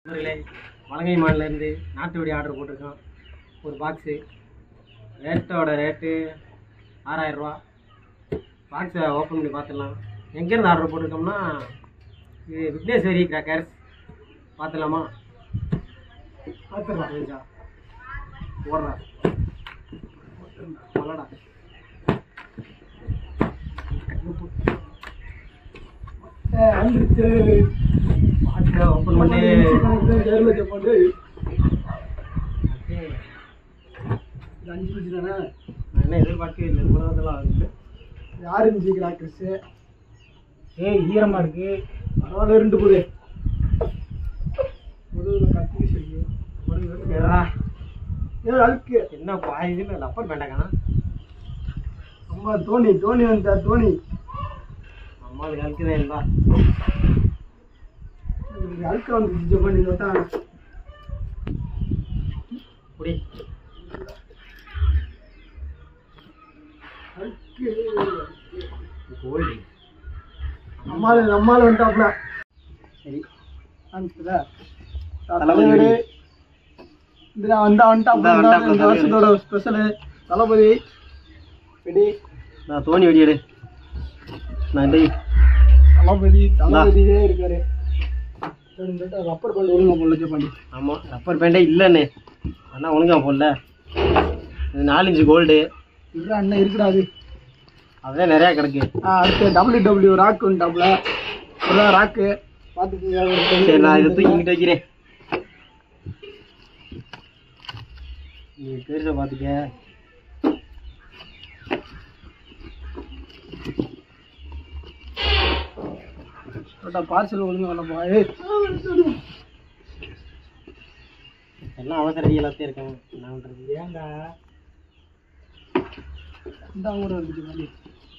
நண்பர்களே வலங்கை மாநிலேருந்து நாட்டு வெடி ஆர்டர் போட்டிருக்கோம் ஒரு பாக்ஸு ரேட்டோட ரேட்டு ஆறாயிரம் ரூபா பாக்ஸை ஓப்பன் பண்ணி பார்த்துடலாம் எங்கேருந்து ஆர்டர் போட்டிருக்கோம்னா இது விக்னேஸ்வரி கிராக்கர்ஸ் பார்த்துலாமா பார்த்துடலாம் சரிங்களா ஓடுறா போலடா பாக்ஸை ஓப்பன் பண்ணி நான் என்ன எதிர்பார்க்கவே இல்லை இவ்வளோ இதெல்லாம் ஆகுது ஆரஞ்சு கிராக்கர்ஸ் ஏய் ஈரமாக இருக்கு பரவாயில்ல ரெண்டு போகுது முதல்ல கத்தி சொல்லி ஏடா, ஏன் அழுக்கு என்ன பாதி இதில் லப்பர் பேண்டாக்கானா அம்மா தோனி தோனி வந்தா தோனி நம்மளுக்கு அழுக்குதான் இருந்தா இவருக்கு அழுக்க வந்து ஜப்பான் இந்த வட்டம் குடி அழுக்கு கோல்டு நம்மால நம்மால வந்துட்டாப்ல சரி காமிச்சல தளபதி தலைவர் வெடி. இந்த வந்தா வந்துட்டாப்ல இந்தா வந்துட்டாப்ல இந்த வருஷத்தோட ஸ்பெஷலு தளபதி வெடி நான் தோணி வெடி எடு நான் டேய் தளபதி தளபதியே இருக்காரு ரப்பர் பல் ஒழுங்கா போடல ஜப்பாண்டி ஆமாம் ரப்பர் பேண்டே இல்லைண்ணே அண்ணா ஒழுங்கா போடல இது நாலஞ்சு கோல்டு இதுதான் அண்ணன் இருக்குடா அது அதான் நிறையா கிடக்கு ஆ, அடுத்து டபிள்யூ டபிள்யூ ராக் வந்துட்டாப்ல ஒரு ராக்கு சரி நான் இதை தூக்கி இங்கிட்ட வைக்கிறேன் நீ பெருசை பார்த்துக்க பார்சல் ஒழுங்கா வரப்பா ஏய் எல்லாம் அவசர எல்லாத்தையும் இருக்காங்க என்ன பண்ணுறது ஏன்டா இந்த கூட வந்துச்சு மாதிரி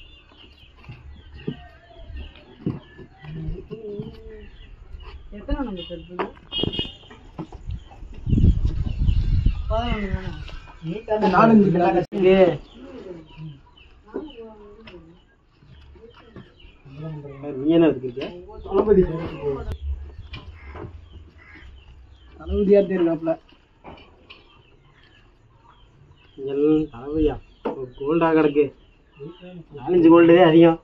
எத்தனை நம்பர் செல்ஃபி நாலஞ்சு கிராக்கர்ஸ் இங்கே நீ என்ன வச்சுருக்க தளபதி தளபதியா இருக்காப்ல எல்லாம் தலைவையா கோல்டாக கிடக்கு நாலஞ்சு கோல்டு அதிகம்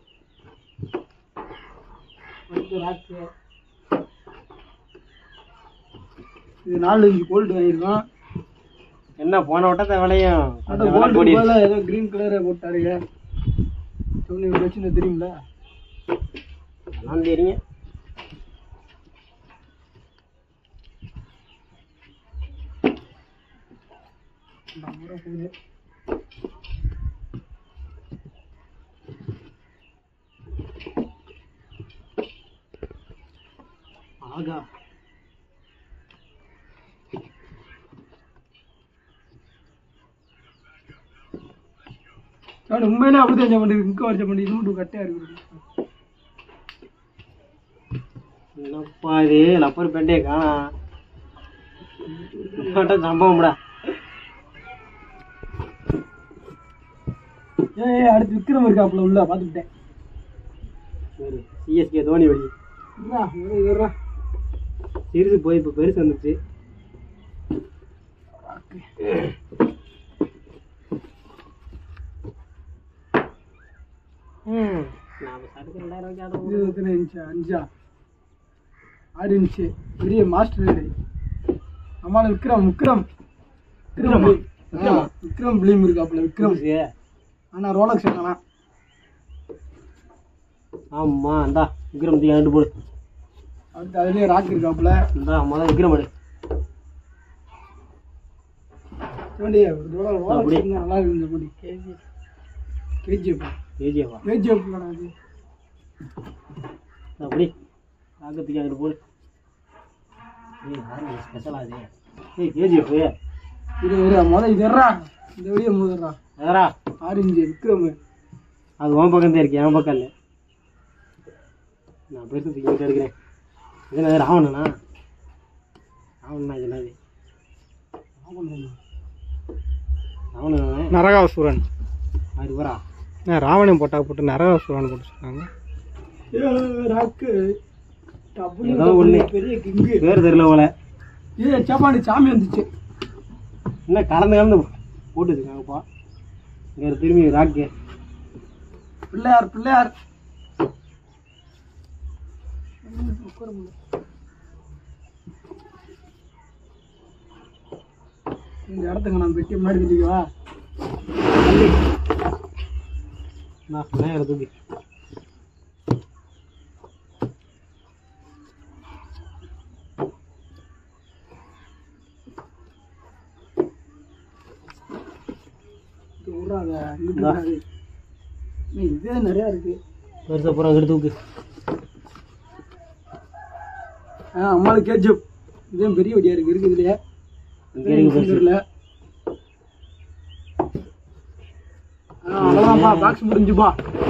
இது நாலஞ்சு கோல்டு வாங்கியிருக்கோம் என்ன போன வட்டத்தை விலையும் அந்த கொஞ்சம் விலை கோல்டு கூடி போல ஏதோ கிரீன் கலரை போட்டாருங்க சொன்னி வச்சுன்னு தெரியுங்களா அதெல்லாம் தெரியும் நம்ம போகுது ஆகா நான் உண்மையிலே அப்படிதான் ஜப்பாண்டி இங்க வர ஜப்பாண்டி இது மட்டும் கட்டையா இருக்குது என்னப்பா இது லப்பர் பேண்டே காணா மட்டும் சம்பவம்டா ஏய் ஏய், அடுத்து விக்ரம் இருக்காப்புல உள்ள பாத்துக்கிட்டேன் சரி சிஎஸ்கே தோனி வெடி என்ன ஒரு இருடா. சிறுசு போய் இப்போ பெருசு வந்துச்சு ம் நாம சடுக்கு ரெண்டாயிரம் ரூபாய்க்கு ஆர்டர் இது எத்தனை இன்ச்சு அஞ்சா ஆறு இன்ச்சு பெரிய மாஸ்டர் வீடு நம்மளால விக்ரம் விக்ரம் விக்ரமா? விக்ரம் ஆ, விக்ரம் பிலிம் இருக்காப்புல விக்ரம் போட்டுருக்கே. ஆனா ரோலக்ஸ் என்னன்னா ஆமா இந்தா விக்ரம் தூக்கி ரெண்டு போடு அடுத்து அதுலயே ராக் இருக்காப்புல இந்தா முதல்ல விக்ரம் எடு ஜப்பாண்டி ரோலக்ஸ் அப்படி. இருந்தா நல்லா இருக்கு ஜப்பாண்டி கேஜிஎஃப் கேஜிஎஃபா கேஜிஎஃப் அது அப்படி ஆக்கத்துக்கு அங்கிட்டு போடு ஏய் ஆரம்பி ஸ்பெஷலா இது ஏய் கேஜிஎஃப் இது ஒரு முத இது எறா இந்த வெளியே முதல்றா எதரா ஆரஞ்சு விக்ரம் அது உன் பக்கம் தான் இருக்கு என் பக்கம் இல்லை நான் பெருசு தூக்கிட்டு எடுக்கிறேன் இது என்னது ராவணனா ராவணனா இது என்னது ராவணன் நரகாசுரன் ஆறு பேரா ராவணன் போட்டா போட்டு நரகாசுரன் போட்டு சொன்னாங்க ராக்கு ஏதோ ஒண்ணு. பெரிய கிங்கு பேர் தெரியல போல ஏ சாப்பாடு சாமி வந்துச்சு இன்னும் கலந்து கலந்து போட்டு வச்சுருக்காங்கப்பா இங்கே திரும்பி ராக்கு பிள்ளையார் பிள்ளையார் இந்த இடத்துக்கு நான் பெட்டி முன்னாடி கட்டிக்குவா நான் சொன்னேன் தூக்கி விட்றாத இங்கிட்டு விடாது. ஏய், இதே நிறையா இருக்கு பெருசாக பூரா அங்கிட்டு தூக்கு ஆ அம்மாளுக்கு கேஜப் இதே பெரிய வடியா இருக்கு இருக்கு இதுலயே இங்கே இருக்கு பெருசு தெரியல அவ்வளோதான்ப்பா பாக்ஸ் முடிஞ்சுப்பா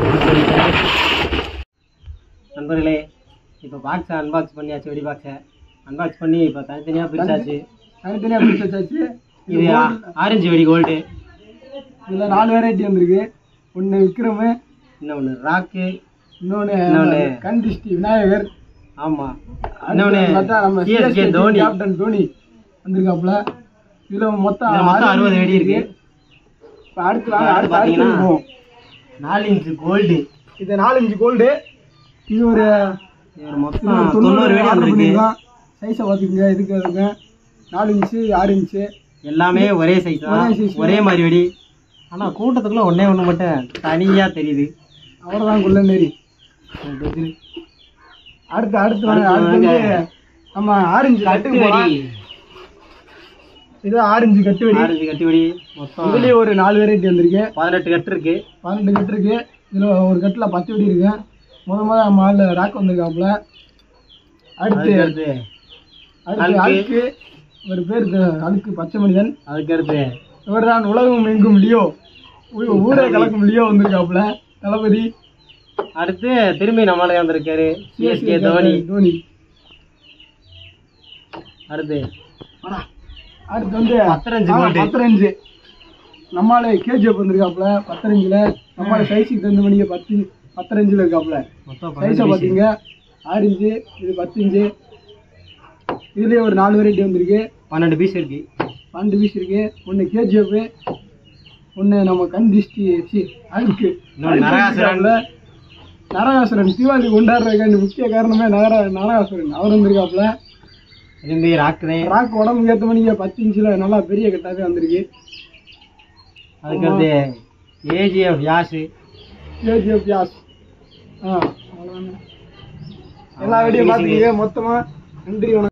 நண்பர்களே இப்போ பாக்ஸை அன்பாக்ஸ் பண்ணியாச்சு வெடி பாக்ஸை அன்பாக்ஸ் பண்ணி இப்போ தனித்தனியாக பிரிச்சாச்சு தனித்தனியாக பிரிச்சு வச்சாச்சு இது ஆ- ஆரஞ்சு வெடி கோல்டு இதில் நாலு வெரைட்டி வந்திருக்கு ஒன்று விக்ரமு இன்னொன்று ராக்கு இன்னொன்று இன்னொன்னு கண் திருஷ்டி விநாயகர் ஆமாம் அடுத்து இன்னொன்று பார்த்தா நம்ம CSK CSK Dhoni captain Dhoni வந்திருக்காப்புல இதில் மொத்தம் இதுல மொத்தம் ஆறு அறுபது வெடி இருக்கு இப்போ அடுத்து வாங்க அடுத்து அடுத்து பார்த்தீங்கன்னா அடுத்து போவோம் நாலு இன்ச்சு கோல்டு இது நாலஞ்சு கோல்டு இது ஒரு இது ஒரு மொத்தம் தொண்ணூறு வெடி ஆர்டர் வந்திருக்கு பண்ணியிருக்கோம் சைஸை பார்த்துக்கோங்க இதுக்கு அதுக்கு நாலு இன்ச்சு ஆறு இன்ச்சு எல்லாமே ஒரே சைஸ் ஒரே தான் size. ஒரே மாதிரி வெடி ஆனால் கூட்டத்துக்குள்ள ஒண்ணே ஒன்று மட்டும் தனியாக தெரியுது அவ்வளோதான் குள்ள நேரி அடுத்து அடுத்து வாங்க அடுத்து அடுத்து வாங்க. வந்து நம்ம ஆரஞ்சு கட்டு கட்டு வெடி இது ஆரஞ்சு கட்டு வெடி ஆரஞ்சு கட்டு வெடி மொத்தம் இதுலயே ஒரு நாலு வெரைட்டி வந்திருக்கு பதினெட்டு கட்டு இருக்கு பன்னெண்டு கட்டு இருக்கு இதுல ஒரு கட்டுல பத்து வெடி இருக்கு முத முத நம்ம ஆள்ல ராக் வந்திருக்காப்புல அடுத்து அதுக்கு அடுத்து அடுத்து அழுக்கு. அழுக்கு ஒரு பேர் த- அழுக்கு பச்சை மனிதன் அதுக்கு அடுத்து இவர்தான் உலகம் எங்கும் லியோ ஊ- ஊரே கலக்கும் லியோ வந்திருக்காப்புல தளபதி அடுத்து திரும்பி நம்மளே வந்திருக்காரு சிஎஸ்கே தோனி தோனி அடுத்து வாடா. அடுத்து வந்து பத்தரஞ்சு ஆமா, gold. பத்தரஞ்சு நம்மால கேஜிஎஃப் வந்திருக்காப்புல பத்தரஞ்சுல நம்மால சைஸுக்கு தகுந்த மணிக்கு பத்து பத்தரஞ்சுல இருக்காப்புல மொத்தம் சைஸை பன்னெண்டு piece. பார்த்தீங்க ஆறு இன்ச்சு இது பத்து இன்ச்சு இதுலயே ஒரு நாலு வெரைட்டி வந்திருக்கு பன்னெண்டு பீஸ் இருக்கு பன்னெண்டு பீஸ் இருக்கு ஒன்று கேஜிஎஃப் ஒன்று நம்ம கண் திஷ்டி சி அழுக்கு இன்னொரு நரகாசுரன். நரகாசுரன் தீபாவளி கொண்டாடுறதுக்காண்டி முக்கிய காரணமே நகர நரகாசுரன் அவர் வந்திருக்காப்புல திரும்பி ராக்குதே ராக் உடம்புக்கு ஏற்ற மணிக்கு பத்து இன்ச்சில் நல்லா பெரிய கட்டாவே வந்திருக்கு அதுக்கு அடுத்து ஏஜிஎஃப் யாஷு கேஜிஎஃப் யாஸ் ஆ அவ்வளோதானே எல்லா வீடியோ பார்த்துக்கீங்க மொத்தமாக நன்றி வணக்கம்